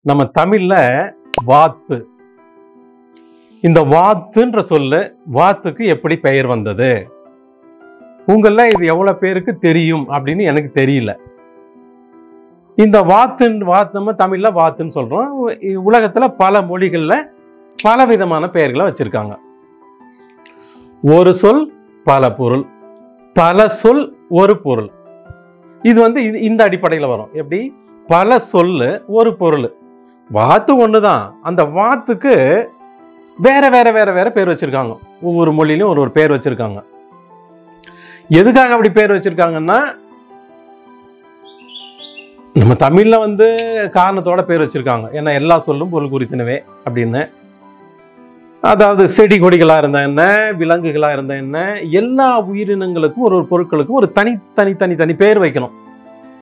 நம்ம தமிழ்ல வாத்து இந்த வாத்துன்ற சொல்லு வாத்துக்கு எப்படி பெயர் வந்தது உங்கள இது எவ்வளவு பேருக்கு தெரியும் அப்படின்னு எனக்கு தெரியல இந்த வாத்துன்னு வாத்து நம்ம தமிழ்ல வாத்துன்னு சொல்றோம் இ- உலகத்துல பல மொழிகள்ல பல விதமான பெயர்களை வச்சிருக்காங்க ஒரு சொல் பல பொருள் பல சொல் ஒரு பொருள் இது வந்து இது இந்த அடிப்படையில் வரும் எப்படி பல சொல்லு ஒரு பொருள் வாத்து ஒன்று தான் அந்த வாத்துக்கு வேற வேற வேற வேற பேர் வச்சிருக்காங்க ஒவ்வொரு மொழியிலும் ஒரு ஒரு பேர் வச்சிருக்காங்க எதுக்காக அப்படி பேர் வச்சிருக்காங்கன்னா நம்ம தமிழ்ல வந்து காரணத்தோட பேர் வச்சிருக்காங்க ஏன்னா எல்லா சொல்லும் பொருள் குறித்தினவே அப்படின்னு அதாவது செடி கொடிகளா இருந்தா என்ன விலங்குகளா இருந்தா என்ன எல்லா உயிரினங்களுக்கும் ஒரு ஒரு பொருட்களுக்கும் ஒரு தனி தனி தனி தனி பேர் வைக்கணும்